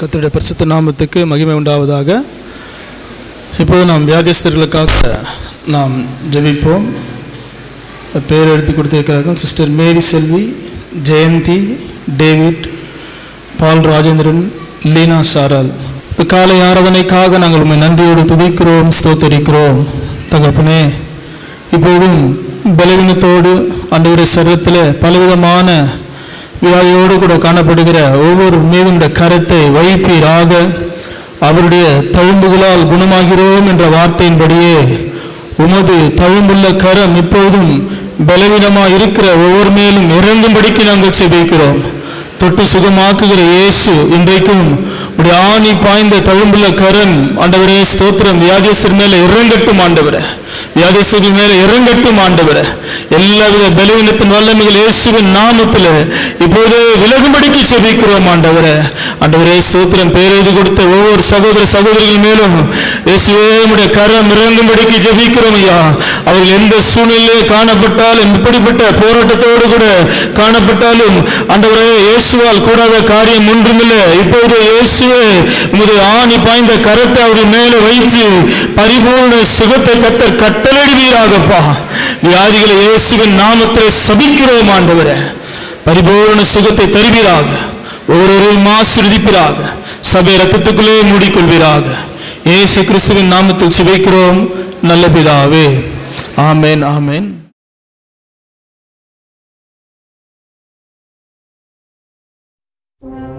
கர்த்தருடைய பரிசுத்த நாமத்துக்கு மகிமை உண்டாவதாக இப்போது நாம் வியாதிஸ்தர்களுக்காக நாம் ஜெபிப்போம் பேர் எடுத்து கொடுத்திருக்கிறார்கள் sister Mary Selvi Jayanthi David Paul Rajendran Leena சாரால் இந்த காலை ஆராதனைக்காக நாங்கள் உண்மை நன்றியோடு துதிக்கிறோம் ஸ்தோத்தரிக்கிறோம் தகப்பனே இப்போதும் பலவீனத்தோடு அன்றைய சரீரத்தில் பலவிதமான வியாதியோடு கூட காணப்படுகிற ஒவ்வொரு மீதும் இந்த கரத்தை வைப்பீராக அவருடைய தழும்புகளால் குணமாகிறோம் என்ற வார்த்தையின்படியே உமது தழும்புள்ள கரம் இப்போதும் பலவீனமாக இருக்கிற ஒவ்வொரு மேலும் இறங்கும்படிக்கு நாங்கள் செபிக்கிறோம் தொட்டு சுகமாக்குகிற இயேசு இன்றைக்கும் உடைய ஆணி பாய்ந்த தழும்புள்ள கரம் ஆண்டவரே ஸ்தோத்திரம் வியாதியஸ்தர் மேல இறங்கட்டும் ஆண்டவரே வியாதியஸ்தர்கள் மேல இறங்கட்டும் ஆண்டவரே எல்லாவித பலவீனத்தின் வல்லமைகள் இயேசுவின் நாமத்தில் இப்போது விலகும்படிக்கு செபிக்கிறோம் ஆண்டவரே ஆண்டவரே ஸ்தோத்திரம் பேரெழுதி கொடுத்த ஒவ்வொரு சகோதர சகோதரிகள் மேலும் இயேசுவே உடைய கரம் இறங்கும்படிக்கு ஜெபிக்கிறோம் ஐயா அவர்கள் எந்த சூழ்நிலையிலே காணப்பட்டாலும் இப்படிப்பட்ட போராட்டத்தோடு கூட காணப்பட்டாலும் ஆண்டவரே இயேசுவால் கூடாத காரியம் ஒன்றுமில்லை இப்போது இயேசுவே உமது ஆணி பாய்ந்த கரத்தை அவர்கள் மேலே வைத்து பரிபூர்ண சுகத்தை கத்தர் கட்டளையிடுவீராகப்பா வியாதிகளை இயேசுவின் நாமத்தில் சபிக்கிறோம் ஆண்டவரே பரிபூர்ண சுகத்தை தருவீராக ஒவ்வொருவரையும் ஆசிர்வதிப்பீராக சபை ரத்தத்துக்குள்ளே மூடிக்கொள்வீராக இயேசு கிறிஸ்துவின் நாமத்தில் சுபிக்கிறோம் நல்ல பிதாவே ஆமென் ஆமென் thank you